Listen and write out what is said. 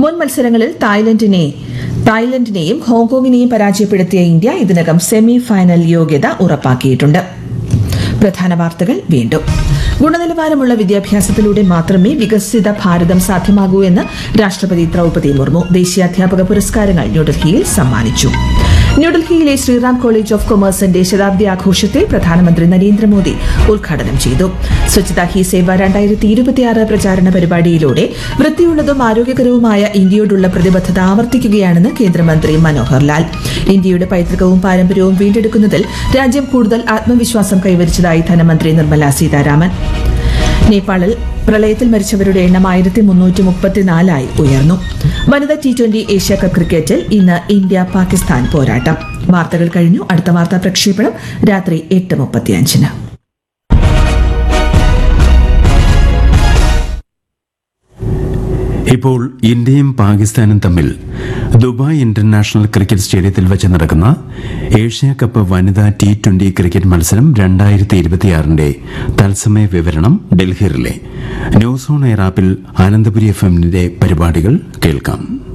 മുൻ മത്സരങ്ങളിൽ തായ്ലൻഡിനെ തായ്ലൻഡിനെയും ഹോങ്കോങ്ങിനെയും പരാജയപ്പെടുത്തിയ ഇന്ത്യ ഇതിനകം സെമി ഫൈനൽ യോഗ്യത ഉറപ്പാക്കിയിട്ടുണ്ട് പ്രധാന വാർത്തകൾ വീണ്ടും ഗുണനിലവാരമുള്ള വിദ്യാഭ്യാസത്തിലൂടെ മാത്രമേ വികസിത ഭാരതം സാധ്യമാകൂ എന്ന് രാഷ്ട്രപതി ദ്രൗപദി മുർമു ദേശീയ അധ്യാപക പുരസ്കാരങ്ങൾ ന്യൂഡൽഹിയിൽ സമ്മാനിച്ചു ന്യൂഡൽഹിയിലെ ശ്രീറാം കോളേജ് ഓഫ് കൊമേഴ്സിന്റെ ശതാബ്ദി ആഘോഷത്തെ പ്രധാനമന്ത്രി നരേന്ദ്രമോദി ഉദ്ഘാടനം ചെയ്തു സ്വച്ഛതാ ഹി സേവ രണ്ടായിരത്തി ഇരുപത്തിയാറ് പ്രചാരണ പരിപാടിയിലൂടെ വൃത്തിയുള്ളതും ആരോഗ്യകരവുമായ ഇന്ത്യയോടുള്ള പ്രതിബദ്ധത ആവർത്തിക്കുകയാണെന്ന് കേന്ദ്രമന്ത്രി മനോഹർ ലാൽ ഇന്ത്യയുടെ പൈതൃകവും പാരമ്പര്യവും വീണ്ടെടുക്കുന്നതിൽ രാജ്യം കൂടുതൽ ആത്മവിശ്വാസം കൈവരിച്ചതായി ധനമന്ത്രി നിർമ്മല സീതാരാമൻ നേപ്പാളിൽ പ്രളയത്തിൽ മരിച്ചവരുടെ എണ്ണം ആയിരത്തി മുന്നൂറ്റി മുപ്പത്തിനാലായി ഉയർന്നു വനിതാ ടി ട്വന്റി ഏഷ്യ കപ്പ് ക്രിക്കറ്റിൽ ഇന്ന് ഇന്ത്യ പാകിസ്ഥാൻ പോരാട്ടം വാർത്തകൾ കഴിഞ്ഞു അടുത്ത വാർത്താ പ്രക്ഷേപണം രാത്രി എട്ട് മുപ്പത്തിയഞ്ചിന് ഇപ്പോൾ ഇന്ത്യയും പാകിസ്ഥാനും തമ്മിൽ ദുബായ് ഇന്റർനാഷണൽ ക്രിക്കറ്റ് സ്റ്റേഡിയത്തിൽ വെച്ച് നടക്കുന്ന ഏഷ്യ കപ്പ് വനിതാ ടി ട്വന്റി ക്രിക്കറ്റ് മത്സരം രണ്ടായിരത്തി ഇരുപത്തിയാറിന്റെ തത്സമയ വിവരണം Delhi relay news on air ആപ്പിൽ ആനന്ദപുരി എഫ് എമ്മിന്റെ പരിപാടികൾ കേൾക്കാം